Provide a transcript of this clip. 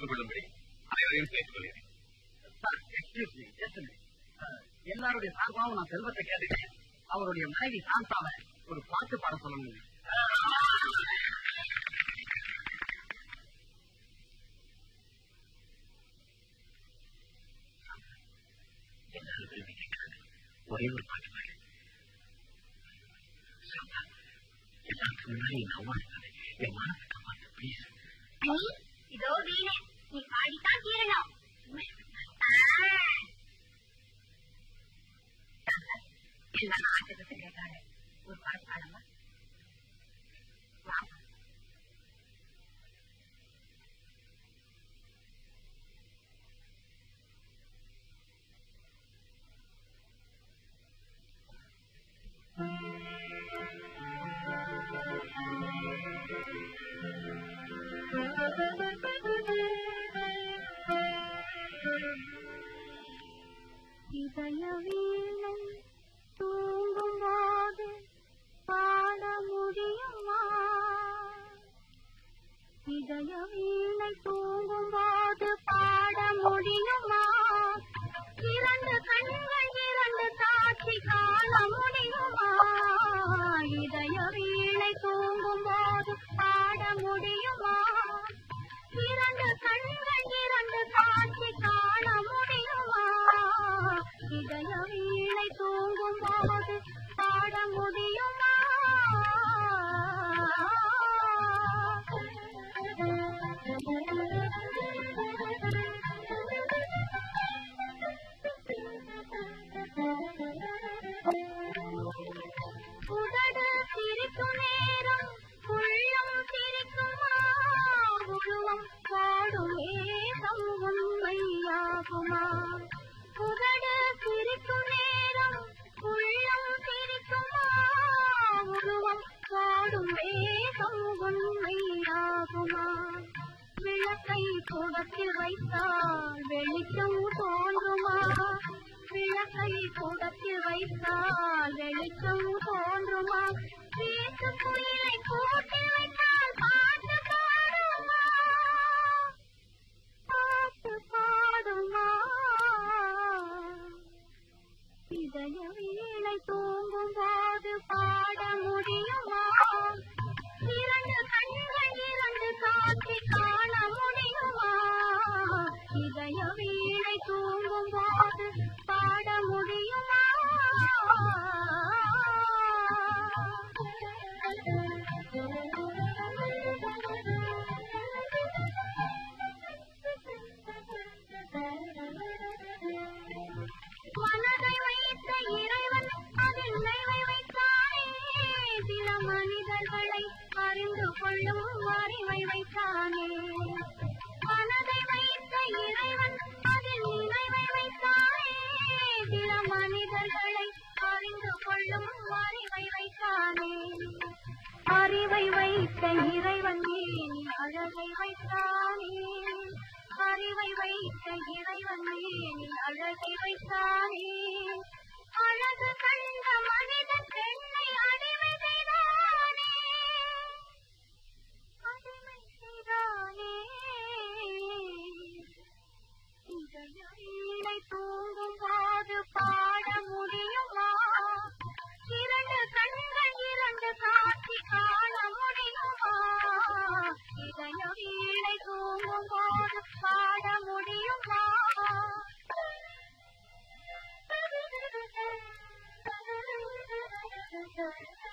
பார்த்துக் கொள்ளும்படி அனைவரையும் கேட்டுக்கொள்கிறேன் சார் எக்ஸ்கியூஸ் மீ ஜஸ்ட் எல்லாருடைய சார்பாகவும் நான் செல்வத்தை கேட்டுக்கிறேன் அவருடைய மனைவி சாந்தாவை ஒரு பாட்டு பாட சொல்லணும் எல்லாரும் விரும்பி கேட்கிறாங்க ஒரே ஒரு பாட்டு பாடு சாந்தா எல்லாருக்கும் முன்னாடி என் அம்மா இருக்காது என் மனசை காப்பாத்து ப்ளீஸ் நீ இதோ வீணே நீ பாடித்தான் தீரணும் எல்லாரும் ஆட்டத்தை கேட்டாரு ஒரு பாட்டு பாடமா வாங்க இதய வீணை தூங்கும் போது பாட முடியுமா இதய வீணை தூங்கும் போது பாட முடியுமா இரண்டு கண்கள் இரண்டு சாட்சி காண முடியுமா இதய வீணை தூங்கும் போது பாட முடியுமா இரண்டு கண்கள் இரண்டு சாட்சி காண முடியுமா இதய வீணை தூங்கும் போது பாட முடியுமா உதடு சிரிக்கும் நேரம் உள்ளம் சிரிக்குமா உருவம் பாடும் ஏகம் உண்மையாகுமா உதடு சிரிக்கும் நேரம் உள்ளம் சிரிக்குமா உருவம் பாடும் ஏகம் உண்மையாகுமா விளக்கை கூடத்தில் வைத்தால் வெளிச்சம் தோன்றுமா விளக்கை கூடத்தில் வைத்தால் வெளிச்சம் தோன்றுமா வீட்டு குயிலை கூட்டில் வைத்தால் பாட்டு பாடுமா பாட்டு பாடுமா இதய வீணை தூங்கும் போது பாட முடியுமா இரண்டு கண்கள் இரண்டு காட்சி காண முடியுமா இதய வீணை தூங்கும் போது பாட முடியுமா மனதை வைத்த இறைவன் அதில் நினைவை வைத்தானே சில மனிதர்களை அறிந்து கொள்ளும் அறிவை வைத்தானே மனதை வைத்த இறைவன் அதில் நினைவை வைத்தானே சில மனிதர்களை அறிந்து கொள்ளும் அறிவை வைத்தானே அறிவை வைத்த இறைவன் ஏன் அழகை வைத்தானே அறிவை வைத்த இறைவன் ஏன் அழகை வைத்தானே அழகு கண்ட மனித பெண்ணை அடிமை செய்தானே அடிமை செய்தானே இதய வீணை தூங்கும் போது பாட முடியுமா இரண்டு கண்கள் இரண்டு காட்சி காண முடியுமா இதய வீணை தூங்கும் போது பாட முடியுமா Thank you.